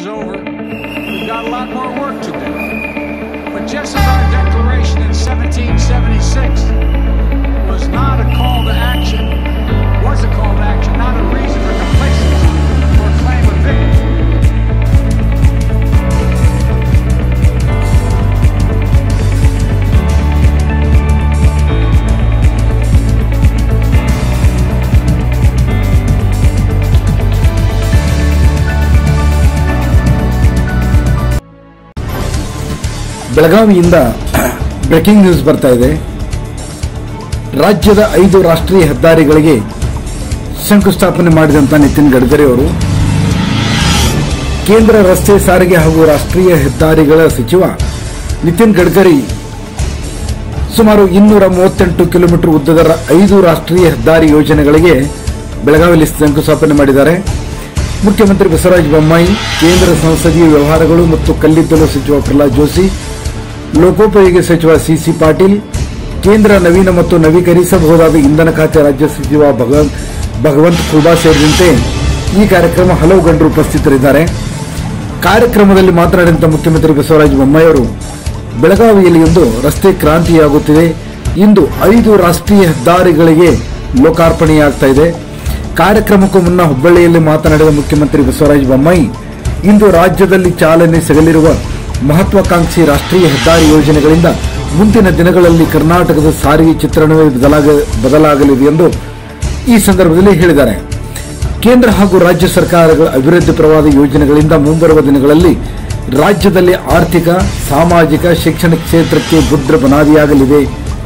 is over. We've got a lot more work to do. But just as our declaration in 1776 was not a call to action, was a call to action, not a reason for complacency or claim of victory. ಬೆಳಗಾವಿಯಿಂದ breaking news ಬರ್ತಾ ಇದೆ ರಾಜ್ಯದ ಐದು ರಾಷ್ಟ್ರೀಯ ಹೆದ್ದಾರಿಗಳಿಗೆ ಶಂಕುಸ್ಥಾಪನೆ ಮಾಡಿದಂತ ನಿತಿನ್ ಗಡ್ಕರಿ ಅವರು ಕೇಂದ್ರ ರಸ್ತೆ ಸಾರಿಗೆ ಹಾಗೂ ರಾಷ್ಟ್ರೀಯ ಹೆದ್ದಾರಿಗಳ ಸಚಿವ ನಿತಿನ್ ಗಡ್ಕರಿ ಸುಮಾರು ಇನ್ನೂರ ಮೂವತ್ತೆಂಟು ಕಿಲೋಮೀಟರ್ ಉದ್ದದ ರ- ಐದು ರಾಷ್ಟ್ರೀಯ ಹೆದ್ದಾರಿ ಯೋಜನೆಗಳಿಗೆ ಬೆಳಗಾವಿಯಲ್ಲಿ ಶಂಕುಸ್ಥಾಪನೆ ಮಾಡಿದ್ದಾರೆ ಮುಖ್ಯಮಂತ್ರಿ ಬಸವರಾಜ ಬೊಮ್ಮಾಯಿ ಕೇಂದ್ರ ಸಂಸದೀಯ ವ್ಯವಹಾರಗಳು ಮತ್ತು ಕಲ್ಲಿದ್ದಲು ಸಚಿವ ಪ್ರಹ್ಲಾದ್ ಜೋಶಿ ಲೋಕೋಪಯೋಗಿ ಸಚಿವ ಸಿಸಿ ಪಾಟೀಲ್ ಕೇಂದ್ರ ನವೀನ ಮತ್ತು ನವೀಕರಿಸಬಹುದಾದ ಇಂಧನ ಖಾತೆ ರಾಜ್ಯ ಸಚಿವ ಭಗವಂತ್ ಭಗವಂತ್ ಖೂಬಾ ಸೇರಿದಂತೆ ಈ ಕಾರ್ಯಕ್ರಮ ಹಲವು ಗಣ್ಯರು ಉಪಸ್ಥಿತರಿದ್ದಾರೆ ಕಾರ್ಯಕ್ರಮದಲ್ಲಿ ಮಾತನಾಡಿದಂತ ಮುಖ್ಯಮಂತ್ರಿ ಬಸವರಾಜ ಬೊಮ್ಮಾಯಿ ಅವರು ಬೆಳಗಾವಿಯಲ್ಲಿ ಇಂದು ರಸ್ತೆ ಕ್ರಾಂತಿಯಾಗುತ್ತಿದೆ ಇಂದು ಐದು ರಾಷ್ಟ್ರೀಯ ಹೆದ್ದಾರಿಗಳಿಗೆ ಲೋಕಾರ್ಪಣೆಯಾಗ್ತಾ ಇದೆ ಕಾರ್ಯಕ್ರಮಕ್ಕೂ ಮುನ್ನ ಹುಬ್ಬಳ್ಳಿಯಲ್ಲಿ ಮಾತನಾಡಿದ ಮುಖ್ಯಮಂತ್ರಿ ಬಸವರಾಜ ಬೊಮ್ಮಾಯಿ ಇಂದು ರಾಜ್ಯದಲ್ಲಿ ಚಾಲನೆ ಸಿಗಲಿರುವ ಮಹತ್ವಾಕಾಂಕ್ಷಿ ರಾಷ್ಟ್ರೀಯ ಹೆದ್ದಾರಿ ಯೋಜನೆಗಳಿಂದ ಮುಂದಿನ ದಿನಗಳಲ್ಲಿ ಕರ್ನಾಟಕದ ಸಾರಿಗೆ ಚಿತ್ರಣವೇ ಬದಲಾಗ ಬದಲಾಗಲಿದೆ ಎಂದು ಈ ಸಂದರ್ಭದಲ್ಲಿ ಹೇಳಿದ್ದಾರೆ ಕೇಂದ್ರ ಹಾಗೂ ರಾಜ್ಯ ಸರ್ಕಾರಗಳ ಅಭಿವೃದ್ಧಿ ಪರವಾದ ಯೋಜನೆಗಳಿಂದ ಮುಂಬರುವ ದಿನಗಳಲ್ಲಿ ರಾಜ್ಯದಲ್ಲಿ ಆರ್ಥಿಕ ಸಾಮಾಜಿಕ ಶೈಕ್ಷಣಿಕ ಕ್ಷೇತ್ರಕ್ಕೆ ಭದ್ರ ಬುನಾದಿಯಾಗಲಿದೆ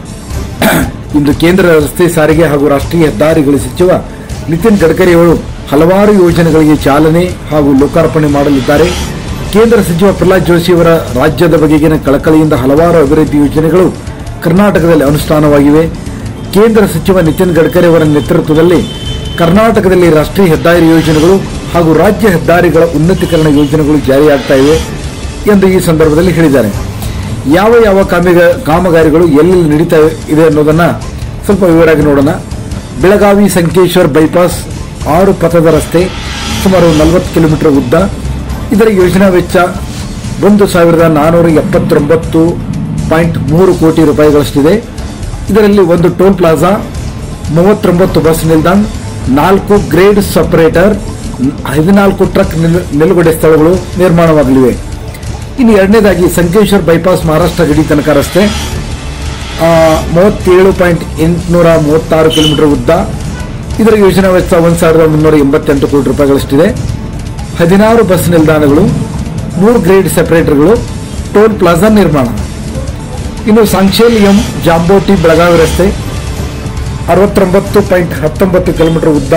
ಇಂದು ಕೇಂದ್ರ ರಸ್ತೆ ಸಾರಿಗೆ ಹಾಗೂ ರಾಷ್ಟ್ರೀಯ ಹೆದ್ದಾರಿಗಳ ಸಚಿವ ನಿತಿನ್ ಗಡ್ಕರಿ ಅವರು ಹಲವಾರು ಯೋಜನೆಗಳಿಗೆ ಚಾಲನೆ ಹಾಗೂ ಲೋಕಾರ್ಪಣೆ ಮಾಡಲಿದ್ದಾರೆ ಕೇಂದ್ರ ಸಚಿವ ಪ್ರಹ್ಲಾದ್ ಜೋಶಿ ಅವರ ರಾಜ್ಯದ ಬಗೆಗಿನ ಕಳಕಳಿಯಿಂದ ಹಲವಾರು ಅಭಿವೃದ್ಧಿ ಯೋಜನೆಗಳು ಕರ್ನಾಟಕದಲ್ಲಿ ಅನುಷ್ಠಾನವಾಗಿವೆ ಕೇಂದ್ರ ಸಚಿವ ನಿತಿನ್ ಗಡ್ಕರಿ ಅವರ ನೇತೃತ್ವದಲ್ಲಿ ಕರ್ನಾಟಕದಲ್ಲಿ ರಾಷ್ಟ್ರೀಯ ಹೆದ್ದಾರಿ ಯೋಜನೆಗಳು ಹಾಗೂ ರಾಜ್ಯ ಹೆದ್ದಾರಿಗಳ ಉನ್ನತೀಕರಣ ಯೋಜನೆಗಳು ಜಾರಿಯಾಗ್ತಾ ಇವೆ ಎಂದು ಈ ಸಂದರ್ಭದಲ್ಲಿ ಹೇಳಿದ್ದಾರೆ ಯಾವ ಯಾವ ಕಾಮಿಗ ಕಾಮಗಾರಿಗಳು ಎಲ್ಲೆಲ್ಲಿ ನಡೀತಾ ಇದೆ ಅನ್ನೋದನ್ನ ಸ್ವಲ್ಪ ವಿವರವಾಗಿ ನೋಡೋಣ ಬೆಳಗಾವಿ ಸಂಕೇಶ್ವರ್ ಬೈಪಾಸ್ ಆರು ಪಥದ ರಸ್ತೆ ಸುಮಾರು ನಲವತ್ತು ಕಿಲೋಮೀಟರ್ ಉದ್ದ ಇದರ ಯೋಜನಾ ವೆಚ್ಚ ಒಂದು ಸಾವಿರದ ನಾನೂರ ಎಪ್ಪತ್ತೊಂಬತ್ತು ಪಾಯಿಂಟ್ ಮೂರು ಕೋಟಿ ರೂಪಾಯಿಗಳಷ್ಟಿದೆ ಇದರಲ್ಲಿ ಒಂದು ಟೋಲ್ ಪ್ಲಾಜಾ ಮೂವತ್ತೊಂಬತ್ತು ಬಸ್ ನಿಲ್ದಾಣ ನಾಲ್ಕು ಗ್ರೇಡ್ ಸಪರೇಟರ್ ಹದಿನಾಲ್ಕು ಟ್ರಕ್ ನಿಲ್- ನಿಲುಗಡೆ ಸ್ಥಳಗಳು ನಿರ್ಮಾಣವಾಗಲಿವೆ ಇನ್ನು ಎರಡನೇದಾಗಿ ಸಂಕೇಶ್ವರ್ ಬೈಪಾಸ್ ಮಹಾರಾಷ್ಟ್ರ ಗಡಿ ತನಕ ರಸ್ತೆ ಆ, ಮೂವತ್ತೇಳು ಪಾಯಿಂಟ್ ಎಂಟುನೂರ ಮೂವತ್ತಾರು ಕಿಲೋಮೀಟರ್ ಉದ್ದ ಇದರ ಯೋಜನಾ ವೆಚ್ಚ ಒಂದು ಸಾವಿರದ ಮುನ್ನೂರ ಎಂಬತ್ತೆಂಟು ಕೋಟಿ ರೂಪಾಯಿಗಳಷ್ಟಿದೆ ಹದಿನಾರು ಬಸ್ ನಿಲ್ದಾಣಗಳು ಮೂರು ಗ್ರೇಡ್ ಸೆಪರೇಟರ್ಗಳು ಟೋಲ್ ಪ್ಲಾಜಾ ನಿರ್ಮಾಣ ಇನ್ನು ಸಾಂಕ್ಷೇಲಿಯಂ ಜಾಂಬೋಟಿ ಬೆಳಗಾವಿ ರಸ್ತೆ ಅರವತ್ತೊಂಬತ್ತು ಪಾಯಿಂಟ್ ಹತ್ತೊಂಬತ್ತು ಕಿಲೋಮೀಟರ್ ಉದ್ದ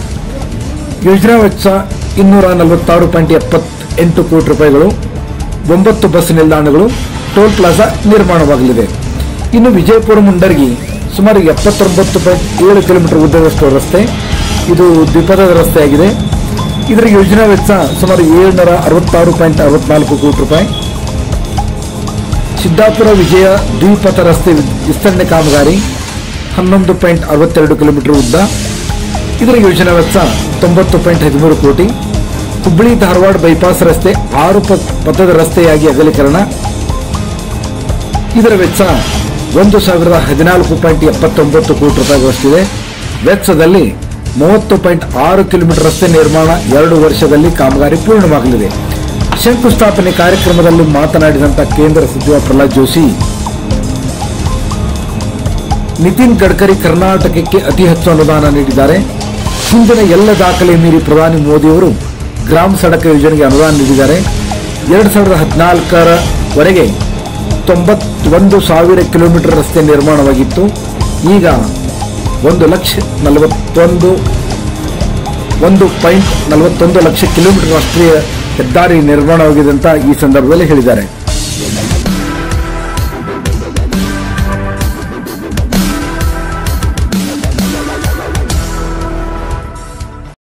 ಯೋಜನಾ ವೆಚ್ಚ ಇನ್ನೂರ ನಲವತ್ತಾರು ಪಾಯಿಂಟ್ ಎಪ್ಪತ್ತೆಂಟು ಕೋಟಿ ರೂಪಾಯಿಗಳು ಒಂಬತ್ತು ಬಸ್ ನಿಲ್ದಾಣಗಳು ಟೋಲ್ ಪ್ಲಾಜಾ ನಿರ್ಮಾಣವಾಗಲಿದೆ ಇನ್ನು ವಿಜಯಪುರ ಮುಂಡರ್ಗಿ ಸುಮಾರು ಎಪ್ಪತ್ತೊಂಬತ್ತು ಪಾಯಿಂಟ್ ಏಳು ಕಿಲೋಮೀಟರ್ ಉದ್ದದಷ್ಟು ರಸ್ತೆ ಇದು ದ್ವಿಪಥದ ರಸ್ತೆಯಾಗಿದೆ ಇದರ ಯೋಜನಾ ವೆಚ್ಚ ಸುಮಾರು ಏಳ್ನೂರ ಅರವತ್ತಾರು ಪಾಯಿಂಟ್ ಅರವತ್ನಾಲ್ಕು ಕೋಟಿ ರೂಪಾಯಿ ಸಿದ್ದಾಪುರ ವಿಜಯ ದ್ವಿಪಥ ರಸ್ತೆ ವಿಸ್ತರಣೆ ಕಾಮಗಾರಿ ಹನ್ನೊಂದು ಪಾಯಿಂಟ್ ಅರವತ್ತೆರಡು ಕಿಲೋಮೀಟರ್ ಉದ್ದ ಇದರ ಯೋಜನಾ ವೆಚ್ಚ ತೊಂಬತ್ತು ಪಾಯಿಂಟ್ ಹದಿಮೂರು ಕೋಟಿ ಹುಬ್ಬಳ್ಳಿ ಧಾರವಾಡ ಬೈಪಾಸ್ ರಸ್ತೆ ಆರು ಪ- ಪಥದ ರಸ್ತೆಯಾಗಿ ಅಗಲೀಕರಣ ಇದರ ವೆಚ್ಚ ಒಂದು ಸಾವಿರದ ಹದಿನಾಲ್ಕು ಪಾಯಿಂಟ್ ಎಪ್ಪತ್ತೊಂಬತ್ತು ಕೋಟಿ ರೂಪಾಯಿಗಳಷ್ಟಿದೆ ವೆಚ್ಚದಲ್ಲಿ ಮೂವತ್ತು ಪಾಯಿಂಟ್ ಆರು ಕಿಲೋಮೀಟರ್ ರಸ್ತೆ ನಿರ್ಮಾಣ ಎರಡು ವರ್ಷದಲ್ಲಿ ಕಾಮಗಾರಿ ಪೂರ್ಣವಾಗಲಿದೆ ಶಂಕುಸ್ಥಾಪನೆ ಕಾರ್ಯಕ್ರಮದಲ್ಲಿ ಮಾತನಾಡಿದಂತ ಕೇಂದ್ರ ಸಚಿವ ಪ್ರಹ್ಲಾದ್ ಜೋಶಿ ನಿತಿನ್ ಗಡ್ಕರಿ ಕರ್ನಾಟಕಕ್ಕೆ ಅತಿ ಹೆಚ್ಚು ಅನುದಾನ ನೀಡಿದ್ದಾರೆ ಹಿಂದಿನ ಎಲ್ಲ ದಾಖಲೆ ಮೀರಿ ಪ್ರಧಾನಿ ಮೋದಿಯವರು ಗ್ರಾಮ ಸಡಕ ಯೋಜನೆಗೆ ಅನುದಾನ ನೀಡಿದ್ದಾರೆ ಎರಡ್ ಸಾವಿರದ ಹದಿನಾಲ್ಕರವರೆಗೆ ತೊಂಬತ್ತೊಂದು ಸಾವಿರ ಕಿಲೋಮೀಟರ್ ರಸ್ತೆ ನಿರ್ಮಾಣವಾಗಿತ್ತು ಈಗ ಒಂದು ಲಕ್ಷ ನಲವತ್ತೊಂದು ಒಂದು ಪಾಯಿಂಟ್ ನಲವತ್ತೊಂದು ಲಕ್ಷ ಕಿಲೋಮೀಟರ್ ರಾಷ್ಟ್ರೀಯ ಹೆದ್ದಾರಿ ನಿರ್ಮಾಣವಾಗಿದೆ ಅಂತ ಈ ಸಂದರ್ಭದಲ್ಲಿ ಹೇಳಿದ್ದಾರೆ